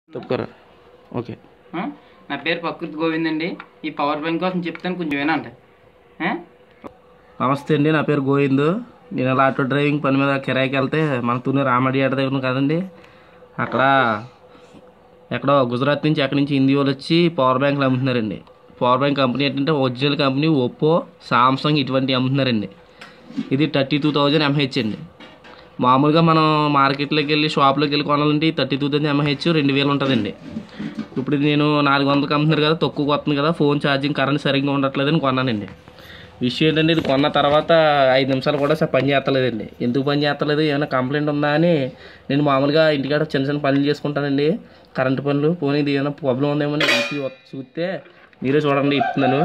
తప్పుకోరా okay ఆ? నా పేరు ప్రకృతి గోవింద్ అండి ఈ పవర్ బ్యాంక్ కోసం చెప్తాను కొంచెం వినండి ఆ? నమస్తే అండి నా పేరు గోవింద్ నేను ఇలా ఆటో డ్రైవింగ్ పని మీద కిరాయికి వెళ్తే మన తుని రామడి ఆట దగ్గర కదండి అక్కడ ఎక్కడో గుజరాత్ నుంచి అక్కడి నుంచి హిందీ వాళ్ళు వచ్చి పవర్ బ్యాంకులు అమ్ముతున్నారండి పవర్ బ్యాంక్ కంపెనీ ఏంటంటే ఒరిజినల్ కంపెనీ ఒప్పో సామ్సంగ్ ఇటువంటి అమ్ముతున్నారండి ఇది థర్టీ టూ థౌజండ్ ఎంహెచ్ అండి మామూలుగా మనం మార్కెట్లోకి వెళ్ళి షాప్లోకి వెళ్ళి కొనాలంటే థర్టీ టూ థౌజండ్ ఎంహెచ్ రెండు వేలు ఉంటుందండి ఇప్పుడు ఇది నేను నాలుగు వందలకి అమ్ముతున్నారు కదా తక్కువ వస్తుంది కదా ఫోన్ ఛార్జింగ్ కరెంట్ సరిగ్గా ఉండట్లేదని కొన్నానండి విషయం ఏంటంటే ఇది కొన్న తర్వాత ఐదు నిమిషాలు కూడా స- పని చేస్తలేదండి ఎందుకు పని చేస్తలేదు ఏమైనా కంప్లైంట్ ఉందా అని నేను మామూలుగా ఇంటికాడ చిన్న చిన్న పనులు చేసుకుంటానండి కరెంటు పనులు పోనీ ఇది ఏమైనా ప్రాబ్లం ఉందేమో అని చూసి చూస్తే మీరే చూడండి ఇస్తున్నాను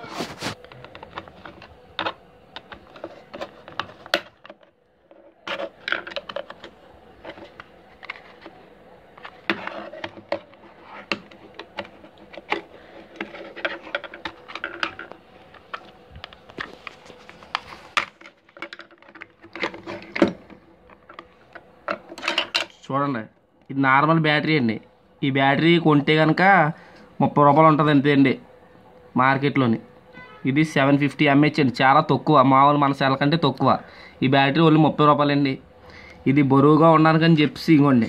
చూడండి ఇది నార్మల్ బ్యాటరీ అండి ఈ బ్యాటరీ కొంటే కనుక ముప్పై రూపాయలు ఉంటుంది అంతే అండి మార్కెట్లోని ఇది సెవెన్ ఫిఫ్టీ ఎంహెచ్ అండి చాలా తక్కువ మామూలు మన సెల్ కంటే తక్కువ ఈ బ్యాటరీ ఓన్లీ ముప్పై రూపాయలండి ఇది బరువుగా ఉండడానికని చెప్పి ఇగోండి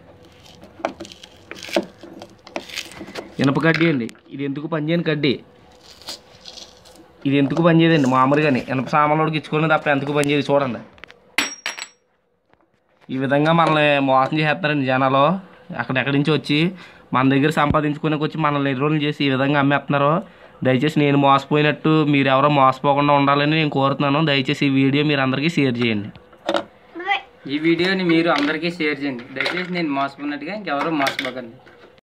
ఇనప కడ్డీ అండి ఇది ఎందుకు పనిచేయని కడ్డీ ఇది ఎందుకు పనిచేయదండి మామూలుగానే ఇనప సామాన్లోకి ఇచ్చుకుని తప్ప ఎందుకు పనిచేయదు చూడండి ఈ విధంగా మనల్ని మోసం చేస్తారండి జనాలు అక్కడెక్కడి నుంచి వచ్చి మన దగ్గర సంపాదించుకునే వచ్చి మనల్ని ఎన్ని చేసి ఈ విధంగా అమ్మేస్తున్నారు దయచేసి నేను మోసపోయినట్టు మీరు ఎవరో మోసపోకుండా ఉండాలని నేను కోరుతున్నాను దయచేసి ఈ వీడియో మీరు అందరికీ షేర్ చేయండి ఈ వీడియోని మీరు అందరికీ షేర్ చేయండి దయచేసి నేను మోసపోయినట్టుగా ఇంకెవరూ మోసపోకండి